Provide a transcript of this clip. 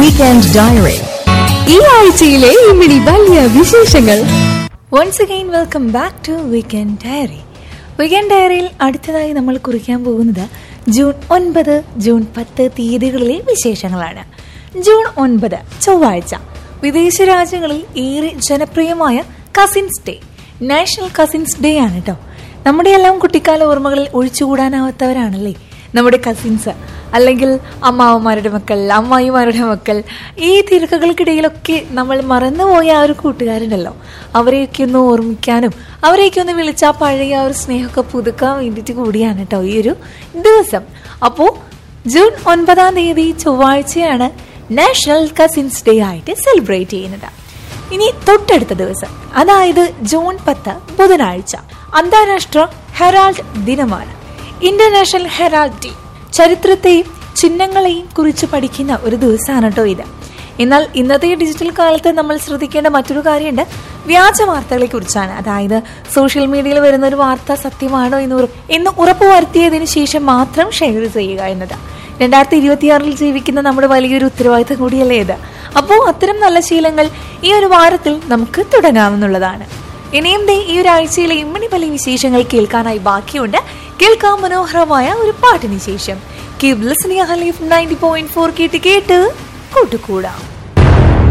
weekend diary ഈ ആഴ്ചയിലെ ഇമ്മിണി വലിയ വിശേഷങ്ങൾ once again welcome back to weekend diary weekend ഡയറിയിൽ അടുത്തതായി നമ്മൾ കുറിക്കാൻ പോകുന്നത് ജൂൺ ഒൻപത് ജൂൺ പത്ത് തീയതികളിലെ വിശേഷങ്ങളാണ് ജൂൺ ഒൻപത് ചൊവ്വാഴ്ച വിദേശ രാജ്യങ്ങളിൽ ഏറെ ജനപ്രിയമായ cousins day national cousins day ആണ് കേട്ടോ നമ്മുടെ എല്ലാം കുട്ടിക്കാല ഓർമ്മകളിൽ ഒഴിച്ചുകൂടാനാവാത്തവരാണല്ലേ നമ്മുടെ കസിൻസ് അല്ലെങ്കിൽ അമ്മാവന്മാരുടെ മക്കൾ അമ്മായിമാരുടെ മക്കൾ ഈ തിരക്കുകൾക്കിടയിലൊക്കെ നമ്മൾ മറന്നുപോയ ആ ഒരു കൂട്ടുകാരുണ്ടല്ലോ അവരെയൊക്കെ ഒന്ന് ഓർമ്മിക്കാനും അവരെയൊക്കെ ഒന്ന് വിളിച്ചാൽ പഴയ ആ ഒരു സ്നേഹമൊക്കെ പുതുക്കാൻ വേണ്ടിയിട്ട് കൂടിയാണ് കേട്ടോ ഈ ഒരു ദിവസം അപ്പോൾ ജൂൺ ഒൻപതാം തീയതി ചൊവ്വാഴ്ചയാണ് നാഷണൽ കസിൻസ് ഡേ ആയിട്ട് സെലിബ്രേറ്റ് ചെയ്യുന്നത് ഇനി തൊട്ടടുത്ത ദിവസം അതായത് ജൂൺ പത്ത് ബുധനാഴ്ച അന്താരാഷ്ട്ര ഹെറാൾഡ് ദിനമാണ് ഇന്റർനാഷണൽ ഹെറാൾഡ് ഡേ ചരിത്രത്തെയും ചിഹ്നങ്ങളെയും കുറിച്ച് പഠിക്കുന്ന ഒരു ദിവസമാണ് കേട്ടോ ഇത് എന്നാൽ ഇന്നത്തെ ഡിജിറ്റൽ കാലത്ത് നമ്മൾ ശ്രദ്ധിക്കേണ്ട മറ്റൊരു കാര്യമുണ്ട് വ്യാജ വാർത്തകളെ കുറിച്ചാണ് അതായത് സോഷ്യൽ മീഡിയയിൽ വരുന്ന ഒരു വാർത്ത സത്യമാണോ എന്ന് ഉറ- എന്ന് ഉറപ്പുവരുത്തിയതിനു ശേഷം മാത്രം ഷെയർ ചെയ്യുക എന്നത് രണ്ടായിരത്തി ഇരുപത്തിയാറിൽ ജീവിക്കുന്ന നമ്മുടെ വലിയൊരു ഉത്തരവാദിത്തം കൂടിയല്ലേ ഇത് അപ്പോൾ അത്തരം നല്ല ശീലങ്ങൾ ഈ ഒരു വാരത്തിൽ നമുക്ക് തുടങ്ങാമെന്നുള്ളതാണ് ഇനിയും ദേ ഈ ഒരു ആഴ്ചയിലെ ഇമ്മണി പല വിശേഷങ്ങൾ കേൾക്കാനായി ബാക്കിയുണ്ട് കേൾക്കാൻ മനോഹരമായ ഒരു പാട്ടിന് ശേഷം കീപ് ലിസണിംഗ് ഹലീഫ് നയൻറ്റി പോയിന്റ് ഫോർ കേട്ട് കേട്ട് കൂട്ടുകൂടാം